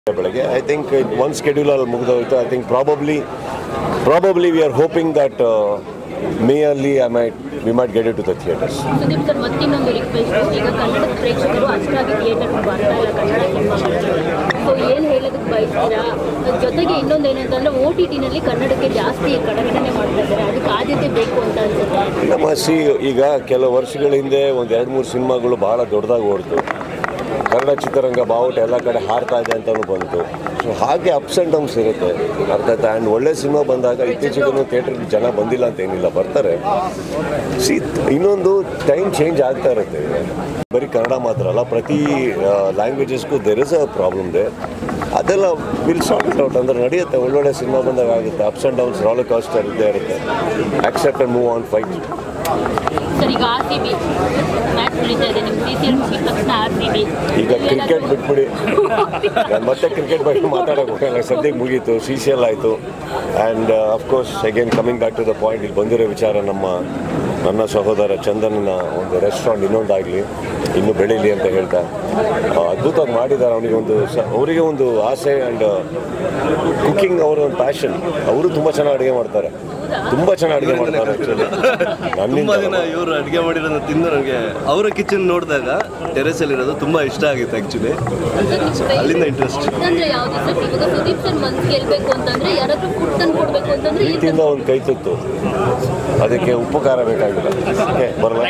ಬೆಳಗ್ಗೆ I think one schedule ಅಲ್ಲಿ ಮುಗಿದೋಯ್ತು I think probably probably we are hoping that may ಅಲ್ಲಿ I might we might get it to the theatres Sudeep sir ಮತ್ತಿನ್ನೊಂದು request ಈಗ ಕನ್ನಡ ಪ್ರೇಕ್ಷಕರು ಅಷ್ಟಾಗಿ ಥಿಯೇಟರ್ ಬರ್ತಾ ಇಲ್ಲ ಕನ್ನಡ ಸಿನಿಮಾಗಳಿಗೆ ಸೊ ಏನು ಹೇಳೋದಕ್ಕೆ ಬಯಸ್ತೀರಾ ಜೊತೆಗೆ ಇನ್ನೊಂದು ಏನಂತಂದ್ರೆ ಓ ಟಿ ಟಿನಲ್ಲಿ ಕನ್ನಡಕ್ಕೆ ಜಾಸ್ತಿ ಕಡೆಗಣನೆ ಮಾಡ್ತಾ ಇದ್ದಾರೆ ಅದಕ್ಕೆ ಆದ್ಯತೆ ಬೇಕು ಅಂತ ಅನ್ಸುತ್ತೆ ನಮ್ಮ ಸಿ ಈಗ ಕೆಲವು ವರ್ಷಗಳ ಹಿಂದೆ ಒಂದು ಎರಡು ಮೂರು ಸಿನಿಮಾಗಳು ಭಾಳ ದೊಡ್ಡದಾಗಿ ಓಡ್ತು ಕನ್ನಡ ಚಿತ್ರರಂಗ ಬಾವುಟ ಎಲ್ಲ ಕಡೆ ಹಾರ್ತಾ ಇದೆ ಅಂತಲೂ ಬಂತು ಸೊ ಹಾಗೆ ಅಪ್ಸ್ ಆ್ಯಂಡ್ ಡೌನ್ಸ್ ಇರುತ್ತೆ ಅರ್ಥ ಆಯ್ತಾ ಆ್ಯಂಡ್ ಒಳ್ಳೆ ಸಿನಿಮಾ ಬಂದಾಗ ಇತ್ತೀಚೆಗೂ ಥಿಯೇಟ್ರಿಗೆ ಜನ ಬಂದಿಲ್ಲ ಅಂತ ಏನಿಲ್ಲ ಬರ್ತಾರೆ ಸಿ ಇನ್ನೊಂದು ಟೈಮ್ ಚೇಂಜ್ ಆಗ್ತಾ ಇರುತ್ತೆ ಬರೀ ಕನ್ನಡ ಮಾತ್ರ ಅಲ್ಲ ಪ್ರತಿ ಲ್ಯಾಂಗ್ವೇಜಸ್ಗೂ there is a problem they ಅದೆಲ್ಲ ವಿಲ್ ಸಾರ್ಟ್ ಇಟ್ ಔಟ್ ಅಂದ್ರೆ ನಡೆಯುತ್ತೆ ಒಳ್ಳೊಳ್ಳೆ ಸಿನಿಮಾ ಬಂದಾಗ ಆಗುತ್ತೆ ups and downs roller coaster ಇದ್ದೇ ಇರುತ್ತೆ accept and move on fight sir ಈಗ ಆರ್ ಸಿ ಬಿ ಮ್ಯಾಚ್ ಉಳಿತಾ ಇದೆ ನಿಮ್ಮ ಸಿ ಸಿ ಎಲ್ ಮುಗಿದ ತಕ್ಷಣ ಆರ್ ಸಿ ಬಿ ಈಗ ಕ್ರಿಕೆಟ್ ಬಿಟ್ಬಿಡಿ ನಾನು ಮತ್ತೆ ಕ್ರಿಕೆಟ್ ಬಗ್ಗೆ ಮಾತಾಡೋಕೆ ಹೋಗಲ್ಲ ಸದ್ಯಕ್ಕೆ ಮುಗೀತು ಸಿ ಸಿ ಎಲ್ ಆಯಿತು and of course again coming back to the point ಇಲ್ಲಿ ಬಂದಿರೋ ವಿಚಾರ ನಮ್ಮ ನನ್ನ ಸಹೋದರ ಚಂದನ್ನ ಒಂದು ರೆಸ್ಟೋರೆಂಟ್ ಇನ್ನೊಂದಾಗಲಿ ಇನ್ನೂ ಬೆಳೀಲಿ ಅಂತ ಹೇಳ್ತಾ ಆ, ಅದ್ಭುತವಾಗಿ ಮಾಡಿದ್ದಾರೆ ಅವನಿಗೆ ಒಂದು ಸ ಅವರಿಗೆ ಒಂದು ಆಸೆ ಆ್ಯಂಡ್ ಕುಕಿಂಗ್ ಅವರ ಒಂದು ಪ್ಯಾಷನ್ ಅವರು ತುಂಬ ಚೆನ್ನಾಗಿ ಅಡುಗೆ ಮಾಡ್ತಾರೆ ತುಂಬ ಚೆನ್ನಾಗಿ ಅಡುಗೆ ಮಾಡ್ತಾರೆ ಆ್ಯಕ್ಚುಲಿ ತುಂಬಾ ದಿನ ನನ್ನಿಂದ ಇವರು ಅಡುಗೆ ಮಾಡಿರೋದನ್ನ ತಿಂದು ನನಗೆ ಅವರ ಕಿಚನ್ ನೋಡಿದಾಗ ಟೆರೆಸ್ ಅಲ್ಲಿ ಇರೋದು ತುಂಬಾ ಇಷ್ಟ ಆಗಿತ್ತು ಆಕ್ಚುಲಿ ಅಲ್ಲಿಂದ interest. ಅಂದ್ರೆ ಯಾವ್ದು ಸರ್ ಇವಾಗ ಸುದೀಪ್ ಸರ್ ಮನ್ಸ್ ಗೆಲ್ಬೇಕು ಅಂತಂದ್ರೆ ಯಾರಾದ್ರೂ ಫುಡ್ ತಂದು ಕೊಡ್ಬೇಕು ಅಂತಂದ್ರೆ ಏನ್ ಪ್ರೀತಿಯಿಂದ ಒಂದು ಕೈ ತುತ್ತು ಅದಕ್ಕೆ ಉಪ್ಪು ಖಾರ ಬೇಕಾಗಿಲ್ಲ ಓಕೆ ಬರಲ್ಲ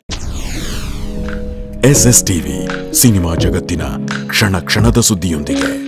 ಎಸ್ ಎಸ್ ಟಿವಿ ಸಿನಿಮಾ ಜಗತ್ತಿನ ಕ್ಷಣ ಕ್ಷಣದ ಸುದ್ದಿಯೊಂದಿಗೆ